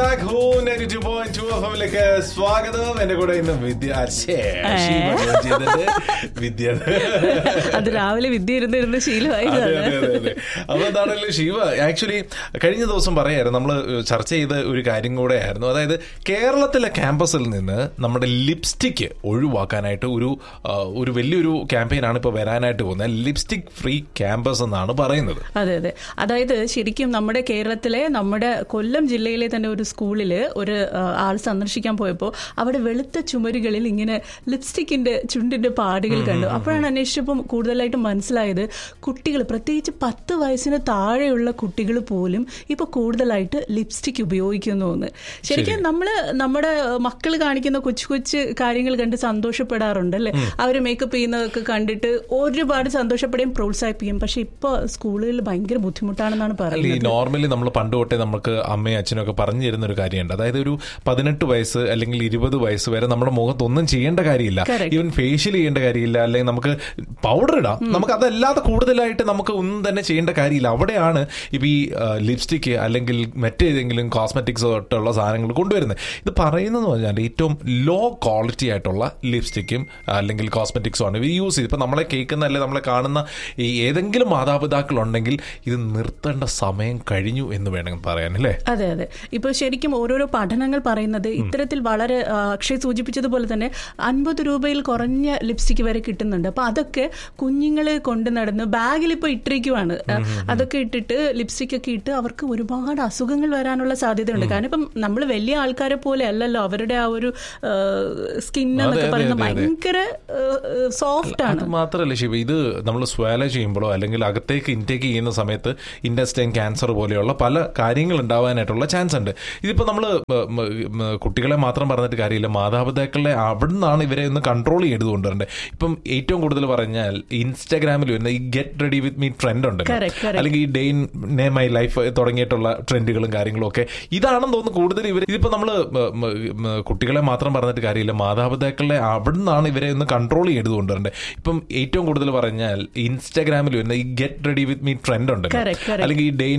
Back ഹോ ninety two point two F എമ്മിലേക്ക് സ്വാഗതം എന്റെ കൂടെ ഇന്ന് വിദ്യ ശ്ശേ, ഷീബ join ചെയ്തിട്ട് വിദ്യ അത് രാവിലെ വിദ്യ ഇരുന്ന് ഇരുന്ന് അതെ, ശീലമായതാണ് അതെ, അതെ, അതെ. അപ്പൊ എന്താണല്ലോ ശിവ ആക്ച്വലി കഴിഞ്ഞ ദിവസം പറയായിരുന്നു നമ്മൾ ചർച്ച ചെയ്ത ഒരു കാര്യം കൂടെ ആയിരുന്നു അതായത് കേരളത്തിലെ ക്യാമ്പസിൽ നിന്ന് നമ്മുടെ ലിപ്സ്റ്റിക് ഒഴിവാക്കാനായിട്ട് ഒരു ആ, ഒരു വലിയൊരു ക്യാമ്പയിനാണ് ഇപ്പോൾ വരാനായിട്ട് പോകുന്നത് ലിപ്സ്റ്റിക് ഫ്രീ ക്യാമ്പസ് എന്നാണ് പറയുന്നത് അതെ അതെ അതായത് ശരിക്കും നമ്മുടെ കേരളത്തിലെ നമ്മുടെ കൊല്ലം ജില്ലയിലെ തന്നെ ഒരു സ്കൂളിൽ ഒരു ആ, ആൾ സന്ദർശിക്കാൻ പോയപ്പോൾ അവിടെ വെളുത്ത ചുമരുകളിൽ ഇങ്ങനെ ലിപ്സ്റ്റിക്കിന്റെ ചുണ്ടിന്റെ പാടുകൾ കണ്ടു അപ്പോഴാണ് അന്വേഷിച്ചപ്പോൾ കൂടുതലായിട്ട് മനസ്സിലായത് കുട്ടികൾ പ്രത്യേകിച്ച് പത്ത് വയസ്സിന് താഴെയുള്ള കുട്ടികൾ പോലും ഇപ്പൊ കൂടുതലായിട്ട് ലിപ്സ്റ്റിക് ഉപയോഗിക്കുന്നു എന്ന് ശരിക്കും നമ്മൾ നമ്മുടെ മക്കൾ കാണിക്കുന്ന കൊച്ചു കൊച്ചു കാര്യങ്ങൾ കണ്ട് സന്തോഷപ്പെടാറുണ്ട് അല്ലേ അവർ മേക്കപ്പ് ചെയ്യുന്നതൊക്കെ കണ്ടിട്ട് ഒരുപാട് സന്തോഷപ്പെടുകയും പ്രോത്സാഹിപ്പിക്കും പക്ഷെ ഇപ്പൊ സ്കൂളുകളിൽ ഭയങ്കര ബുദ്ധിമുട്ടാണെന്നാണ് അല്ല ഈ പറയുന്നത് നോർമലി നമ്മൾ പണ്ട് തൊട്ടേ നമുക്ക് അമ്മയും അച്ഛനും ഒക്കെ പറഞ്ഞു തരുന്ന ഒരു കാര്യമുണ്ട് അതായത് ഒരു പതിനെട്ട് വയസ്സ് അല്ലെങ്കിൽ ഇരുപത് വയസ്സ് വരെ നമ്മുടെ മുഖത്ത് ഒന്നും ചെയ്യേണ്ട കാര്യമില്ല Correct. ഈവൻ ഫേഷ്യൽ ചെയ്യേണ്ട കാര്യമില്ല അല്ലെങ്കിൽ നമുക്ക് പൗഡർ ഇടാം നമുക്ക് അതല്ലാതെ കൂടുതലായിട്ട് നമുക്ക് ഒന്നും തന്നെ ചെയ്യേണ്ട കാര്യമില്ല അവിടെയാണ് ഇപ്പൊ ഈ ലിപ്സ്റ്റിക് അല്ലെങ്കിൽ മറ്റേതെങ്കിലും കോസ്മെറ്റിക്സ് തൊട്ടുള്ള സാധനങ്ങൾ കൊണ്ടുവരുന്നത് ഇത് പറയുന്നത് പറഞ്ഞാൽ ഏറ്റവും ലോ ക്വാളിറ്റി ആയിട്ടുള്ള ലിപ്സ്റ്റിക്കും അല്ലെങ്കിൽ കോസ്മെറ്റിക്സും ആണ് ഇവർ യൂസ് ചെയ്ത് ഇപ്പൊ നമ്മളെ കേൾക്കുന്ന അല്ലെ നമ്മളെ കാണുന്ന ഈ ഏതെങ്കിലും മാതാപിതാക്കൾ ഉണ്ടെങ്കിൽ ഇത് നിർത്തേണ്ട സമയം കഴിഞ്ഞു എന്ന് വേണമെങ്കിൽ പറയാൻ അല്ലേ അതെ അതെ ഇപ്പൊ ശരിക്കും ഓരോരോ പഠനങ്ങൾ പറയുന്നത് ഇത്തരത്തിൽ വളരെ ആ, അക്ഷയ് സൂചിപ്പിച്ചതുപോലെ തന്നെ അൻപത് രൂപയിൽ കുറഞ്ഞ ലിപ്സ്റ്റിക് വരെ കിട്ടുന്നുണ്ട് അപ്പൊ അതൊക്കെ കുഞ്ഞുങ്ങള് കൊണ്ട് നടന്ന് ബാഗിൽ ഇപ്പൊ ഇട്ടിരിക്കുവാണ് ആ, അതൊക്കെ ഇട്ടിട്ട് ലിപ്സ്റ്റിക് ഒക്കെ ഇട്ട് അവർക്ക് ഒരുപാട് അസുഖങ്ങൾ വരാനുള്ള സാധ്യതയുണ്ട് കാരണം ഇപ്പം നമ്മൾ വലിയ ആൾക്കാരെ പോലെ അല്ലല്ലോ അവരുടെ ആ ഒരു സ്കിൻ അതെ, എന്നൊക്കെ അതെ, പറയുന്നത് അതെ, അതെ. ഭയങ്കര സോഫ്റ്റ് ആണ് അത് മാത്രമല്ല ശിവ ഇത് നമ്മൾ സ്വാല ചെയ്യുമ്പോഴോ അല്ലെങ്കിൽ അകത്തേക്ക് ഇൻടേക്ക് ചെയ്യുന്ന സമയത്ത് ഇൻഡസ്റ്റൈൻ ക്യാൻസർ പോലെയുള്ള പല കാര്യങ്ങൾ ഉണ്ടാവാനായിട്ടുള്ള ചാൻസ് ഉണ്ട് ഇതിപ്പോ നമ്മൾ കുട്ടികളെ മാത്രം പറഞ്ഞിട്ട് കാര്യമില്ല മാതാപിതാക്കളെ അവിടെ നിന്നാണ് ഇവരെ ഒന്ന് കൺട്രോൾ ചെയ്ത് കൊണ്ടുവരേണ്ടത് ഇപ്പം ഏറ്റവും കൂടുതൽ പറഞ്ഞാൽ ഇൻസ്റ്റാഗ്രാമിൽ വരുന്ന ഈ get ready with me trend ഉണ്ട് Correct, correct. അല്ലെങ്കിൽ ഈ ഡേ ഇൻ നേ മൈ ലൈഫ് തുടങ്ങിയിട്ടുള്ള ട്രെൻഡുകളും കാര്യങ്ങളും ഒക്കെ ഇതാണെന്ന് തോന്നുന്നു കൂടുതൽ ഇവർ ഇതിപ്പോ നമ്മൾ കുട്ടികളെ മാത്രം പറഞ്ഞിട്ട് കാര്യമില്ല മാതാപിതാക്കളെ അവിടെ നിന്നാണ് ഇവരെ ഒന്ന് കൺട്രോൾ ചെയ്ത് കൊണ്ടുവരേണ്ടത് ഇപ്പം ഏറ്റവും കൂടുതൽ പറഞ്ഞാൽ ഇൻസ്റ്റാഗ്രാമിൽ വരുന്ന ഈ get ready with me trend ഉണ്ട് Correct, correct. അല്ലെങ്കിൽ ഈ ഡേ